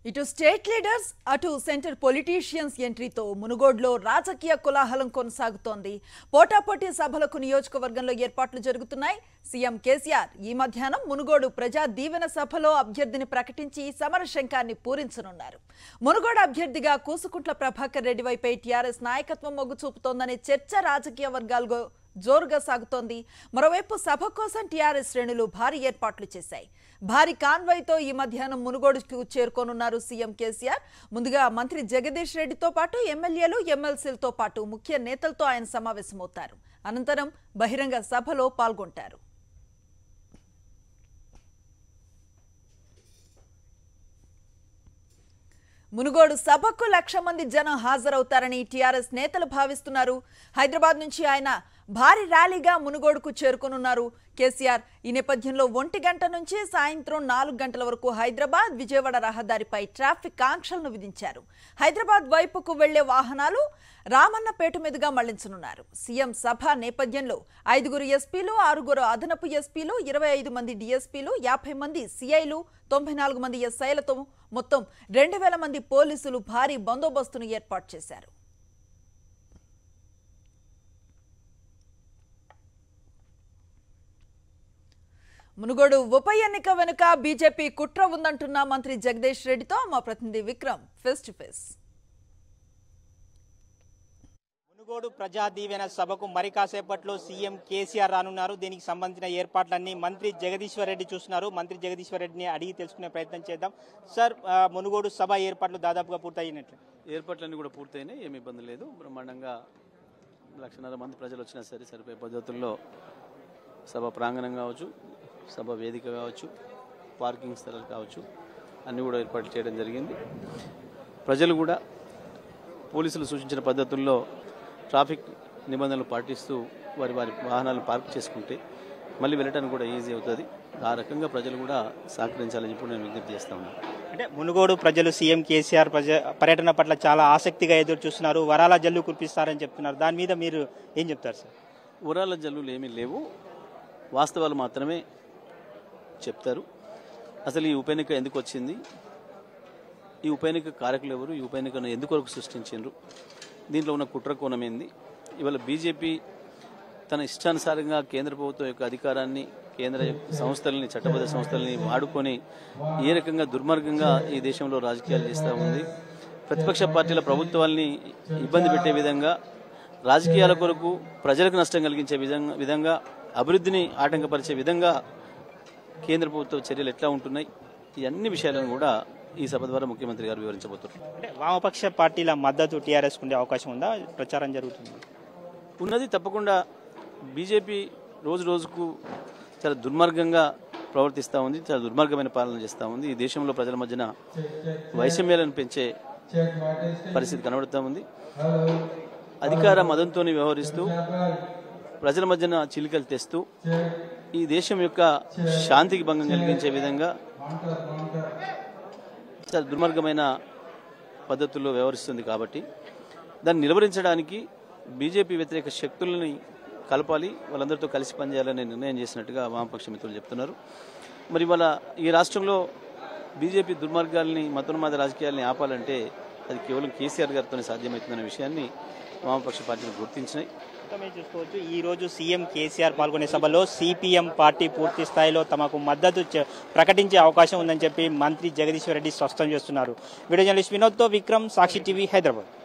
ఇటు state leaders అటు center politicians ఎంట్రీతో మునుగోడ్లో రాజకీయ కోలాహలం కొనసాగుతోంది పోటాపోటీ సభలకు నియోజకవర్గంలో ఏర్పాట్లు జరుగుతున్నాయి సీఎం కేసీఆర్ ఈ మధ్యాహ్నం మునుగోడు ప్రజా దీవెన సభలో అభ్యర్థిని ప్రకటించి సమరశంఖాన్ని పూరించనున్నారు మునుగోడు అభ్యర్థిగా కూసుకుంట్ల ప్రభాకర్ రెడ్డి వైపై టీఆర్ఎస్ నాయకత్వం మొగ్గు చూపుతోందనే చర్చ రాజకీయ వర్గాల్లో జోరుగా సాగుతోంది మరోవైపు సభ కోసం టీఆర్ఎస్ శ్రేణులు భారీ ఏర్పాట్లు చేశాయి భారీ కాన్వాయ్తో ఈ మధ్యాహ్నం మునుగోడుకు చేరుకోనున్నారు సీఎం కేసీఆర్ ముందుగా మంత్రి జగదీష్ రెడ్డితో పాటు ఎమ్మెల్యేలు ఎమ్మెల్సీలతో పాటు ముఖ్య నేతలతో ఆయన సమావేశమవుతారు అనంతరం బహిరంగ సభలో పాల్గొంటారు మునుగోడు సభకు లక్ష మంది జనం హాజరవుతారని టీఆర్ఎస్ నేతలు భావిస్తున్నారు హైదరాబాద్ నుంచి ఆయన భారీ ర్యాలీగా మునుగోడుకు చేరుకోనున్నారు కేసీఆర్ ఈ నేపథ్యంలో ఒంటి గంట నుంచి సాయంత్రం నాలుగు గంటల వరకు హైదరాబాద్ విజయవాడ రహదారిపై ట్రాఫిక్ ఆంక్షలను విధించారు హైదరాబాద్ వైపుకు వెళ్లే వాహనాలు రామన్నపేట మీదుగా మళ్లించనున్నారు సీఎం సభ నేపథ్యంలో ఐదుగురు ఎస్పీలు ఆరుగురు అదనపు ఎస్పీలు ఇరవై ఐదు మంది డీఎస్పీలు యాభై మంది సిఐలు తొంభై నాలుగు మంది ఎస్ఐలతో మొత్తం రెండు వేల మంది పోలీసులు భారీ బందోబస్తును ఏర్పాటు చేశారు మునుగోడు ఉప ఎన్నిక వెనుక బీజేపీ కుట్ర ఉందంటున్న మంత్రి జగదీష్ రెడ్డితో మా ప్రతినిధి Vikram face to face Munugodu ప్రజా దీవెన సభకు మరి కాసేపట్లో సీఎం కేసీఆర్ రానున్నారు దీనికి సంబంధించిన ఏర్పాట్లన్నీ మంత్రి జగదీశ్వర్ రెడ్డి చూస్తున్నారు మంత్రి జగదీశ్వర్ రెడ్డిని అడిగి తెలుసుకునే ప్రయత్నం చేద్దాం సార్ ఆ, మునుగోడు సభ ఏర్పాట్లు దాదాపుగా పూర్తయినట్లు ఏర్పాట్లన్నీ కూడా పూర్తయినాయి ఏమి ఇబ్బంది లేదు బ్రహ్మాండంగా లక్షన్నర మంది ప్రజలు వచ్చినా సరే సరిపోయే పద్ధతుల్లో సభ ప్రాంగణం కావచ్చు సభ వేదిక కావచ్చు పార్కింగ్ స్థలాలు కావచ్చు అన్నీ కూడా ఏర్పాట్లు చేయడం జరిగింది ప్రజలు కూడా పోలీసులు సూచించిన పద్ధతుల్లో ట్రాఫిక్ నిబంధనలు పాటిస్తూ వారి వారి వాహనాలు పార్క్ చేసుకుంటే మళ్ళీ వెళ్ళడానికి కూడా ఈజీ అవుతుంది ఆ రకంగా ప్రజలు కూడా సహకరించాలని చెప్పి నేను విజ్ఞప్తి చేస్తా ఉన్నాను అంటే మునుగోడు ప్రజలు సీఎం కేసీఆర్ ప్రజ పర్యటన పట్ల చాలా ఆసక్తిగా ఎదురు చూస్తున్నారు వరాల జల్లు కురిపిస్తారని చెప్తున్నారు దాని మీద మీరు ఏం చెప్తారు సార్ ఉరాల జల్లులు ఏమీ లేవు వాస్తవాలు మాత్రమే చెప్తారు అసలు ఈ ఉప ఎన్నిక ఎందుకు వచ్చింది ఈ ఉప ఎన్నిక కారకులు ఎవరు ఈ ఉప ఎన్నికను ఎందుకొరకు సృష్టించారు దీంట్లో ఉన్న కుట్ర కోణం ఏంది ఇవాళ బీజేపీ తన ఇష్టానుసారంగా కేంద్ర ప్రభుత్వం యొక్క అధికారాన్ని కేంద్ర సంస్థలని చట్టబద్ధ సంస్థలని వాడుకొని ఏ రకంగా దుర్మార్గంగా ఈ దేశంలో రాజకీయాలు చేస్తూ ఉంది ప్రతిపక్ష పార్టీల ప్రభుత్వాల్ని ఇబ్బంది పెట్టే విధంగా రాజకీయాల కొరకు ప్రజలకు నష్టం కలిగించే విధంగా విధంగా అభివృద్ధిని ఆటంకపరిచే విధంగా కేంద్ర ప్రభుత్వ చర్యలు ఎట్లా ఉంటున్నాయి ఈ అన్ని విషయాలను కూడా ఈ సభ ద్వారా ముఖ్యమంత్రి గారు వివరించబోతున్నారు అంటే వామపక్ష పార్టీల మద్దతు టీఆర్ఎస్ ఉండే అవకాశం ఉందా ప్రచారం జరుగుతుంది ఉన్నది తప్పకుండా బీజేపీ రోజు రోజుకు చాలా దుర్మార్గంగా ప్రవర్తిస్తూ ఉంది చాలా దుర్మార్గమైన పాలన చేస్తూ ఉంది ఈ దేశంలో ప్రజల మధ్యన వైషమ్యాలను పెంచే పరిస్థితి కనబడుతూ ఉంది అధికార మదంతో వ్యవహరిస్తూ ప్రజల మధ్యన చిలికలు తెస్తూ ఈ దేశం యొక్క శాంతికి భంగం కలిగించే విధంగా చాలా దుర్మార్గమైన పద్ధతుల్లో వ్యవహరిస్తుంది కాబట్టి దాన్ని నిలువరించడానికి బీజేపీ వ్యతిరేక శక్తులని కలపాలి వాళ్ళందరితో కలిసి పనిచేయాలని నిర్ణయం చేసినట్టుగా వామపక్ష మిత్రులు చెప్తున్నారు మరి వాళ్ళ ఈ రాష్ట్రంలో బీజేపీ దుర్మార్గాల్ని మతోన్మాద రాజకీయాల్ని ఆపాలంటే అది కేవలం కేసీఆర్ గారితోనే సాధ్యమవుతుందనే విషయాన్ని వామపక్ష పార్టీలు గుర్తించినాయి మొత్తం మీరు చూసుకోవచ్చు ఈ రోజు సీఎం కేసీఆర్ పాల్గొనే సభలో సిపిఎం పార్టీ పూర్తి స్థాయిలో తమకు మద్దతు చె- ప్రకటించే అవకాశం ఉందని చెప్పి మంత్రి జగదీశ్వర్ రెడ్డి స్పష్టం చేస్తున్నారు వీడియో జర్నలిస్ట్ వినోద్తో విక్రమ్ సాక్షి టీవీ హైదరాబాద్